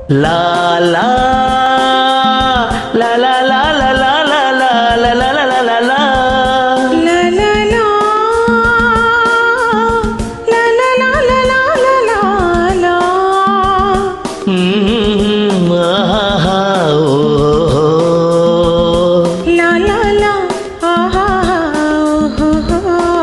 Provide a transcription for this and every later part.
లా లా లా లా లా లా లా లా లా లా లా లా లా లా లా. La la la La la la la la la la la మ్మ్, ఆహా, ఓహో. La la la ఆహా ఓహో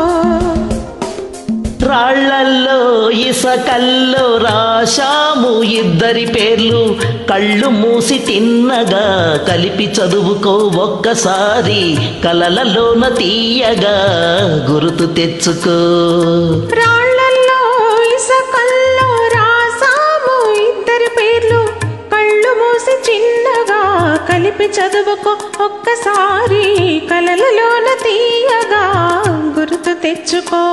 రాళ్లల్లో ఇసకల్లో రాశాము ఇద్దరి పేర్లు కళ్ళు మూసి తిన్నగా కలిపి చదువుకో ఒక్కసారి కలలలోన తీయగా గుర్తు తెచ్చుకో రాళ్ళల్లో ఇసకల్లో రాసాము ఇద్దరి పేర్లు కళ్ళు మూసి చిన్నగా కలిపి చదువుకో ఒక్కసారి కలలలోన తీయగా గుర్తు తెచ్చుకో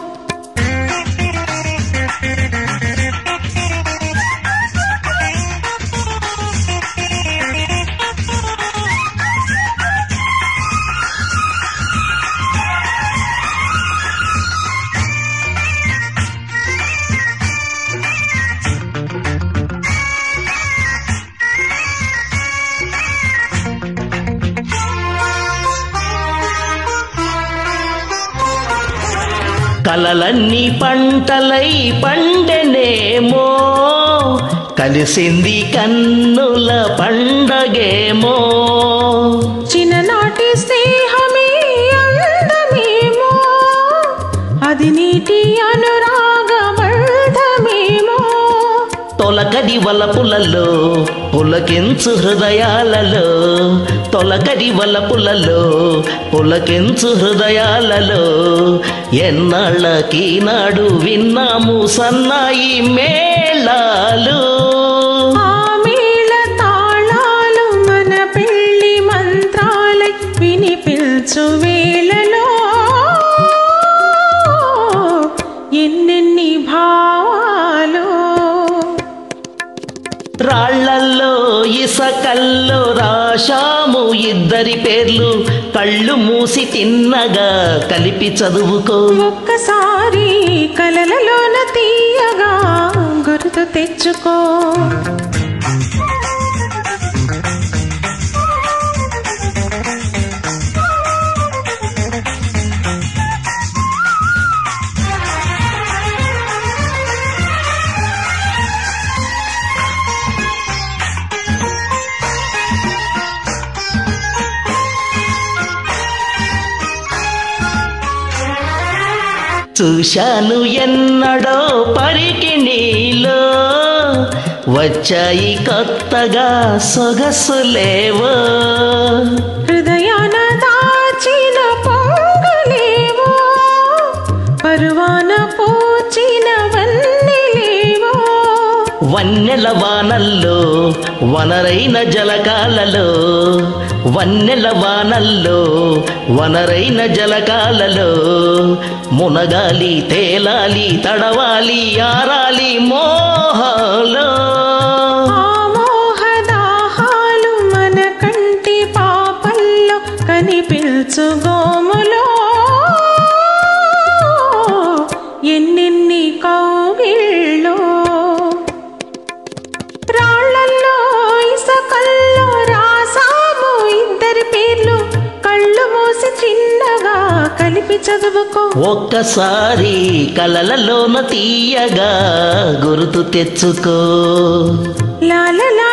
కలలన్నీ పంటలై పండెనేమో కలిసింది కన్నుల పండగేమో చిన్ననాటి స్నేహమే అందమేమో అది నీటి అనురాగమర్థమేమో తొలకడి వలపులలో పులకించు హృదయాలలో తొలకడి వలపులలో పులకించు హృదయాలలో ఎన్నాళ్ళకి నాడు విన్నాము సన్నాయి మేళాలు ఆ మేళ తాళాలు మన పెళ్లి మంత్రాలై వినిపించు వేళలో ఎన్నెన్ని భావాలు రాళ్లల్లో ఇసకల్లో రాశాము ఇద్దరి పేర్లు కళ్ళు మూసి తిన్నగా కలిపి చదువుకో ఒక్కసారి కలలలోన తీయగా గుర్తు తెచ్చుకో చూశాను ఎన్నడో పరికి నీలో వచ్చాయి కొత్తగా సొగసులేవో హృదయాన దాచిన పొంగులేవో పరువాన పూచిన వన్నెలేవో వన్నెల వానల్లో వనరైన జలకాలలో వన్నెల వానల్లో వనరైన జలకాలలో మునగాలి తేలాలి తడవాలి ఆరాలి మోహాలో ఆ మోహదాహాలు మన కంటి పాపల్లో కనిపించు గోములో ఎన్నెన్ని కౌగిళ్ళో రాళ్ళల్లో ఇసకల్లో రాసాము ఇద్దరి పేర్లు కళ్ళు మూసి చిన్నగా కలిపి చదువుకో ఒక్కసారి కలలలోన తీయగా గుర్తు తెచ్చుకో లా లా లా